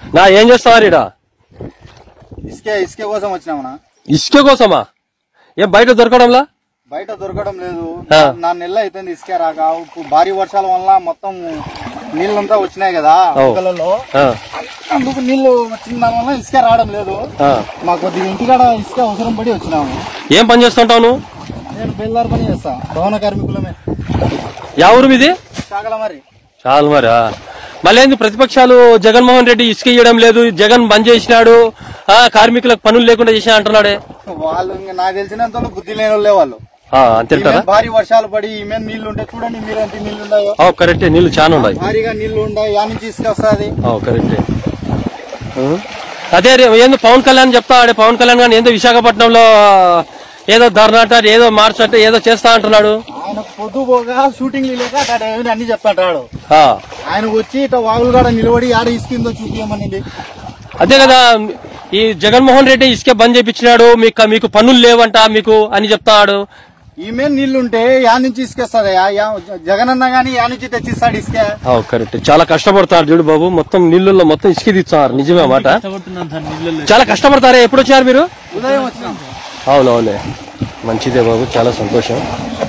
నా ఏం చేస్తావారు ఇడ ఇసుకే ఇసుకే కోసం వచ్చినామనా ఇసుక కోసమా ఏం బయట దొరకడంలా బయట దొరకడం లేదు ఆ. నా నెల అయిపోయింది ఇసుకే రాక ఇప్పుడు భారీ వర్షాల వల్ల మొత్తం నీళ్ళంతా వచ్చినాయి కదా ఓ. మొక్కలలో ఆ, అందుకు నీళ్లు వచ్చిన దాని వల్ల ఇసుక రావడం లేదు ఆ. మాకు కొద్దిగా ఇంటికాడ ఇసుక అవసరం పడి వచ్చినాము ఏం పని చేస్తుంటావు నువ్వు నేను బేల్దారి పని చేస్తా భవన కార్మికులమే యా ఊరు మీది చాగల మరి చాలు మరి మళ్ళీ ఏంది ప్రతిపక్షాలు జగన్మోహన్ రెడ్డి ఇసుక ఇవ్వడం లేదు జగన్ బంద్ చేసినాడు ఆ కార్మికులకు పనులు లేకుండా చేసినా అంటున్నాడే వాళ్ళు ఇంకా నాకు తెలిసినంత వరకు బుద్ధి లేని వాళ్ళే వాళ్ళు ఆ, అంతేంటారా ఈమె భారీ వర్షాలు పడి ఈమె నీళ్లు ఉంటాయి చూడండి మీరు ఎంత నీళ్లు ఉన్నాయో ఆ, కరెక్టే నీళ్లు చాలా ఉన్నాయి భారీగా నీళ్లు ఉన్నాయి యా నుంచి ఇసుక వస్తుంది ఆ, కరెక్టే ఆ? అదే రే- ఏందో పవన్ కళ్యాణ్ చెప్తా ఆడే పవన్ కళ్యాణ్ గాని ఏందో విశాఖపట్నంలో ఏదో ధర్నాట ఏదో మార్చట ఏదో చేస్తా అంటున్నాడు ఆయన పొద్దు పోగా షూటింగ్ లేక అక్కడ ఏమైనా అన్ని చెప్తాంటాడు ఆ, ఆయన వచ్చి ఇట్లా వాగులు కాడ నిలబడి ఆడ ఇసుకిందో చూపించమని అదే కదా ఈ జగన్మోహన్ రెడ్డి ఇసుక బంద్ చేపించినాడు మీకు మీకు పనులు లేవంట మీకు అని చెప్తాడు ఈమె నీళ్లు ఉంటే యా నుంచి ఇసుకేస్తుంది జగన్ అన్న గానీ యా నుంచి తెచ్చిస్తాడు ఇసుక ఆ, కరెక్ట్ చాలా కష్టపడతారు చూడు బాబు మొత్తం నీళ్ళల్లో మొత్తం ఇసుక తీస్తున్నారు నిజమే మాట చాలా కష్టపడతారే ఎప్పుడు వచ్చారు మీరు ఉదయం వచ్చినాం అవునవులే మంచిదే బాబు చాలా సంతోషం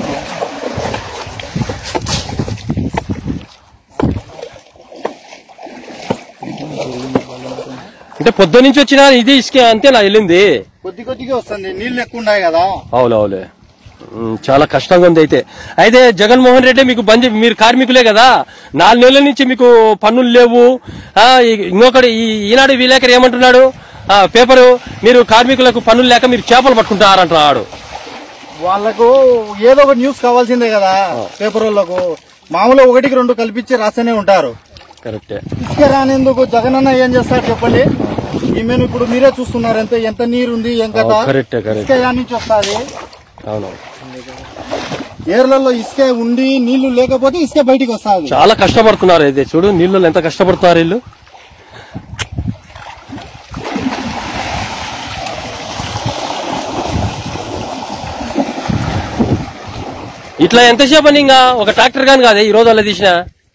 అంటే పొద్దు నుంచి వచ్చిన ఇది ఇసుక అంతేనా వెళ్ళింది కొద్ది కొద్దిగా వస్తుంది నీళ్లు ఎక్కువ ఉన్నాయి కదా అవునవులే ఉమ్, చాలా కష్టంగా ఉంది అయితే అయితే జగన్మోహన్ రెడ్డి మీకు బంద్ చే- మీరు కార్మికులే కదా నాలుగు నెలల నుంచి మీకు పన్నులు లేవు ఆ, ఈ- ఇంకొకటి ఈ ఈనాడు విలేకరు ఏమంటున్నాడు ఆ, పేపరు మీరు కార్మికులకు పన్నులు లేక మీరు చేపలు పట్టుకుంటారంటున్నాడు వాళ్ళకు ఏదో ఒక న్యూస్ కావాల్సిందే కదా పేపర్ వాళ్ళకు మామూలు ఒకటికి రెండు కల్పించి రాస్తూనే ఉంటారు కరెక్టే ఇసుక రానేందుకు జగన్ అన్న ఏం చేస్తారు చెప్పండి ఈమెను ఇప్పుడు మీరే చూస్తున్నారు ఎంత ఎంత నీరు ఉంది ఏం కథ ఆ, కరెక్టే, కరెక్టే. ఇసుక యా నుంచి వస్తుంది అవునవును ఏర్లలో ఇసుక ఉండి నీళ్లు లేకపోతే ఇసుక బయటికి వస్తుంది చాలా కష్టపడుతున్నారు అయితే చూడు నీళ్ళు ఎంత కష్టపడుతున్నారు వీళ్ళు ఇట్లా ఎంతసేపు అని ఇంకా ఒక ట్రాక్టర్ గాని కాదే ఈ రోజు అలా తీసిన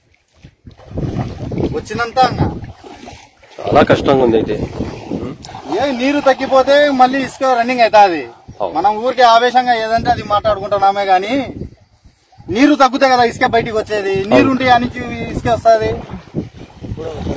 వచ్చినంత అన్న. చాలా కష్టంగా ఉంది అయితే ఏ నీరు తగ్గిపోతే మళ్ళీ ఇసుక రన్నింగ్ అవుతుంది అవును. మనం ఊరికే ఆవేశంగా ఏదంటే అది మాట్లాడుకుంటున్నామే గాని నీరు తగ్గుతే కదా ఇసుక బయటికి వచ్చేది నీరు ఉంటే ఆ నుంచి ఇసుక వస్తుంది